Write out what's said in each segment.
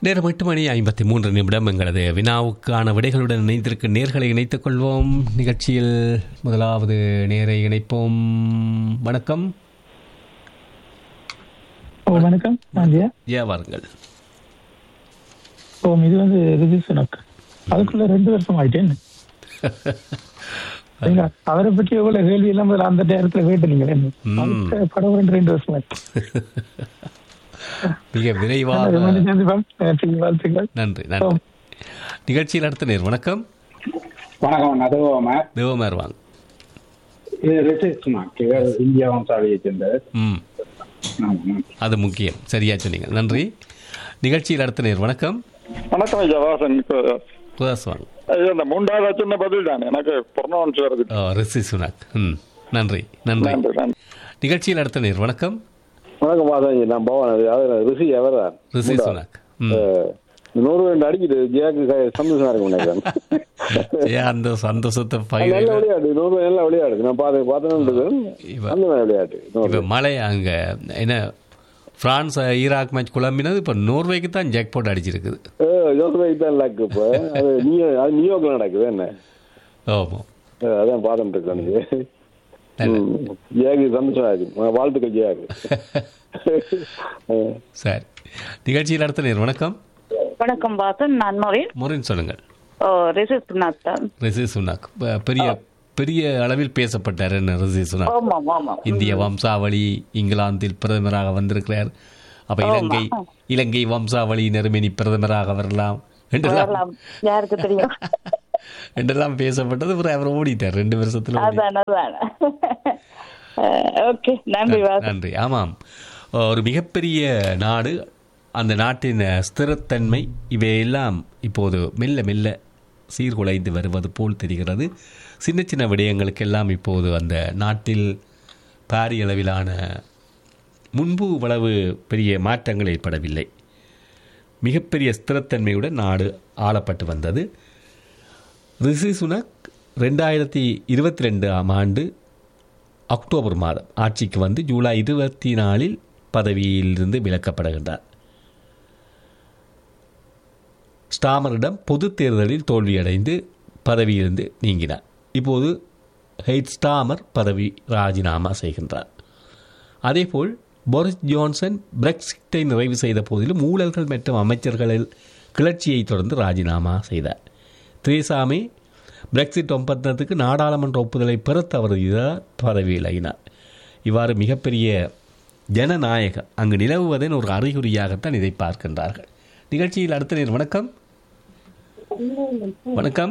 நேரம் எட்டு மணி ஐம்பத்தி மூன்று நிமிடம் எங்களது வினாவுக்கான விடைகளுடன் இணைந்திருக்கும் நேர்களை இணைத்துக் கொள்வோம் நிகழ்ச்சியில் முதலாவது நேரை இணைப்போம் வணக்கம் ஓ வணக்கம் நாந்தியா ஜெயா வாருங்கள் ஓ இது வந்து ரிஜி சுனக் அதுக்குள்ள ரெண்டு வருஷம் ஆயிட்டேன் நீங்க அவரை பற்றி எவ்வளவு கேள்வி எல்லாம் முதல்ல அந்த நேரத்துல கேட்டுனீங்க அதுக்கு படம் ரெண்டு ரெண்டு வருஷம் ஆச்சு மிக விரைவாக ரொம்ப நன்றி, நன்றி, வாழ்த்துக்கள் நன்றி நன்றி நிகழ்ச்சியில் அடுத்த நேர் வணக்கம் வணக்கம் நதுவோமா தேவமார் வாங்க இது ரிசர்ச் இவர் இந்தியா வம்சாவளியை சேர்ந்தவர் ம் ஆமாம். அது முக்கியம் சரியா சொன்னீங்க நன்றி நிகழ்ச்சியில் அடுத்த நேர் வணக்கம் வணக்கம் ஐயா வாசன் புதாஸ் வாங்க ஐயா இந்த மூன்றாவது சின்ன பதில் தான் எனக்கு ப்ரொனவுன்ஸ் வருது ஓ ரிஷி சுனாக் ம் நன்றி நன்றி நன்றி நன்றி நிகழ்ச்சியில் அடுத்த நேர் வணக்கம் வணக்கம் மாதாஜி நான் பவன் அது அது ரிஷி எவர் தான் ரிஷி சுனாக் ம் நூறு ரெண்டு அடிக்குது ஜியாக்கு சந்தோஷமா இருக்கும் நினைக்கிறேன் ஏன் அந்த சந்தோஷத்தை அது பகிர நல்ல விளையாட்டு நூறு நல்ல விளையாடு நான் பார்த்து பார்த்துன்னு இவ- அந்த மாதிரி விளையாட்டு நூறு. இப்போ மழை அங்கே என்ன பிரான்ஸ் ஈராக் மேட்ச் குழம்பினது இப்போ நோர்வேக்கு தான் ஜாக்பாட் அடிச்சிருக்குது ஏ, ஜோசஃபைக்கு தான் லக் இப்போ அது நியூ அது நியூயார்க்ல நடக்குது என்ன ஆமாம் ஏ, அதான் பார்த்துட்டு இருக்கேன் எனக்கு நல்ல. ஜியாக்கு சந்தோஷமா இருக்கு வாழ்த்துக்கள் ஜியாக்கு சரி நிகழ்ச்சியில் அடுத்த நேர் வணக்கம் வணக்கம் வாசன் நான் மொரின் முரின் சொல்லுங்கள் ஓ ரிசர்ச் தான் ரிஷி சுனாக் ப- பெரிய பெரிய அளவில் பேசப்பட்டார் என்ன ரிஷி சுனாக் ஆமாம் ஆமாம் இந்திய வம்சாவளி இங்கிலாந்தில் பிரதமராக வந்திருக்கிறார் அப்ப இலங்கை இலங்கை வம்சாவளியினரும் இனி பிரதமராக வரலாம் என்றெல்லாம் வரலாம் யாருக்கு தெரியும் என்றெல்லாம் பேசப்பட்டது அப்புறம் அவர் ஓடிட்டார் ரெண்டு வருஷத்துல ஓடி- அதான் அதான் ஓகே நன்றி வாசன் நன்றி ஆமாம் ஒரு மிகப்பெரிய நாடு அந்த நாட்டின் ஸ்திரத்தன்மை இவையெல்லாம் இப்போது மெல்ல மெல்ல சீர்குலைந்து வருவது போல் தெரிகிறது சின்ன சின்ன விடயங்களுக்கெல்லாம் இப்போது அந்த நாட்டில் பாரிய அளவிலான முன்பு இவ்வளவு பெரிய மாற்றங்கள் ஏற்படவில்லை மிகப்பெரிய ஸ்திரத்தன்மையுடன் நாடு ஆளப்பட்டு வந்தது ரிஷி சுனக் ரெண்டாயிரத்தி இருபத்தி ரெண்டாம் ஆண்டு அக்டோபர் மாதம் ஆட்சிக்கு வந்து ஜூலை இருபத்தி நாலில் பதவியிலிருந்து விலக்கப்படுகின்றார் ஸ்டாமரிடம் பொது தேர்தலில் தோல்வியடைந்து பதவியிலிருந்து நீங்கினார் இப்போது ஹெய்ட் ஸ்டாமர் பதவி ராஜினாமா செய்கின்றார் அதேபோல் போரிஸ் ஜான்சன் பிரெக்சிட்டை நிறைவு செய்த போதிலும் ஊழல்கள் மற்றும் அமைச்சர்களில் கிளர்ச்சியை தொடர்ந்து ராஜினாமா செய்தார் திரேசாமே பிரெக்சிட் ஒப்பந்தத்துக்கு நாடாளுமன்ற ஒப்புதலை பெற தவறியதால் பதவி விலகினார் இவ்வாறு மிகப்பெரிய ஜனநாயகம் அங்கு நிலவுவதன் ஒரு அறிகுறியாகத்தான் இதை பார்க்கின்றார்கள் நிகழ்ச்சியில் அடுத்த நேர் வணக்கம் வணக்கம்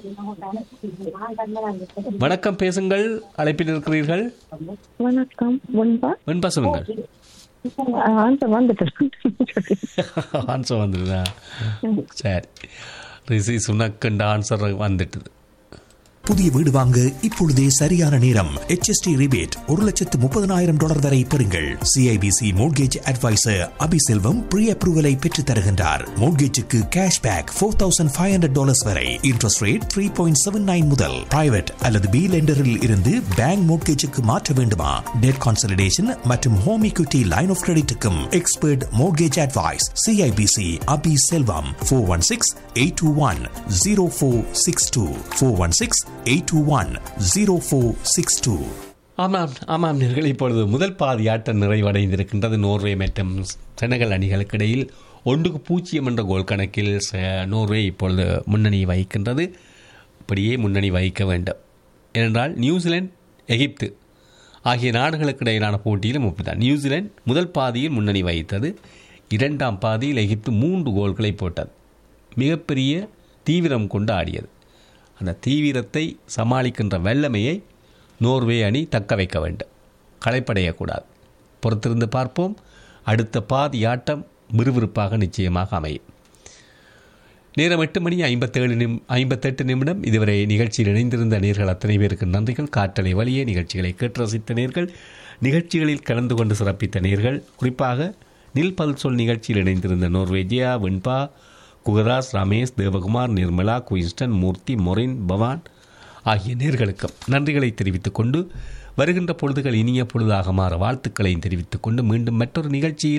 வணக்கம் பேசுங்கள் அழைப்பில் இருக்கிறீர்கள் வணக்கம் முன்பா வெண்பா சொல்லுங்கள் அந்த வந்துட்டு ஆன்சர் வந்துடுதா சரி ரிஷி சுனக்கண்ட ஆன்சர் வந்துட்டுது புதிய வீடு வாங்க இப்பொழுதே சரியான நேரம் HST ரிபேட் ஒரு லட்சத்து முப்பதனாயிரம் டாலர் வரை பெறுங்கள் CIBC mortgage advisor Abiselvam pre அப்ரூவலை பெற்றுத் தருகின்றார் மோட்கேஜுக்கு cash back four thousand five hundred dollars வரை interest rate three point seven nine முதல் பிரைவேட் அல்லது பி லெண்டரில் இருந்து பேங்க் மோட்கேஜுக்கு மாற்ற வேண்டுமா டெட் கான்சல்டேஷன் மற்றும் ஹோம் equity லைன் ஆஃப் கிரெடிட்டுக்கும் expert mortgage advice CIBC Abi Selvam four one six eight two one zero four six two four one six eight two one zero four six two ஆமாம் ஆமாம் நீங்கள் இப்பொழுது முதல் பாதி ஆட்டம் நிறைவடைந்திருக்கின்றது நோர்வே மற்றும் Senegal அணிகளுக்கு இடையில் ஒன்றுக்கு பூஜ்ஜியம் என்ற கோல் கணக்கில் ச- நோர்வே இப்பொழுது முன்னணி வகிக்கின்றது அப்படியே முன்னணி வகிக்க வேண்டும் ஏனென்றால் நியூசிலாந்து எகிப்து ஆகிய நாடுகளுக்கு இடையிலான போட்டியிலும் ஒப்புதான் நியூசிலாந்து முதல் பாதியில் முன்னணி வகித்தது இரண்டாம் பாதியில் எகிப்து மூன்று கோல்களை போட்டது மிகப்பெரிய தீவிரம் கொண்டு ஆடியது அந்த தீவிரத்தை சமாளிக்கின்ற வல்லமையை நோர்வே அணி தக்க வைக்க வேண்டும் களைப்படையக்கூடாது பொறுத்திருந்து பார்ப்போம் அடுத்த பாதி ஆட்டம் விறுவிறுப்பாக நிச்சயமாக அமையும் நேரம் எட்டு மணி ஐம்பத்தேழு நிம் ஐம்பத்தெட்டு நிமிடம் இதுவரை நிகழ்ச்சியில் இணைந்திருந்த நேர்கள் அத்தனை பேருக்கு நன்றிகள் காற்றலை வழியே நிகழ்ச்சிகளை கேட்டு ரசித்த நேர்கள் நிகழ்ச்சிகளில் கலந்து கொண்டு சிறப்பித்த நேர்கள் குறிப்பாக நில் பல் சொல் நிகழ்ச்சியில் இணைந்திருந்த நோர்வேஜியா வெண்பா குகதாஸ் ரமேஷ் தேவகுமார் நிர்மலா குயின்ஸ்டன் மூர்த்தி மொரின் பவான் ஆகிய நேர்களுக்கும் நன்றிகளை தெரிவித்துக் கொண்டு வருகின்ற பொழுதுகள் இனிய பொழுதாக மாற வாழ்த்துக்களையும் தெரிவித்துக் கொண்டு மீண்டும் மற்றொரு நிகழ்ச்சியில்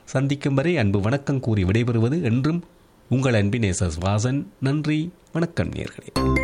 சந்திக்கும் வரை அன்பு வணக்கம் கூறி விடைபெறுவது என்றும் உங்கள் அன்பின் எஸ் எஸ் வாசன் நன்றி வணக்கம் நேர்களே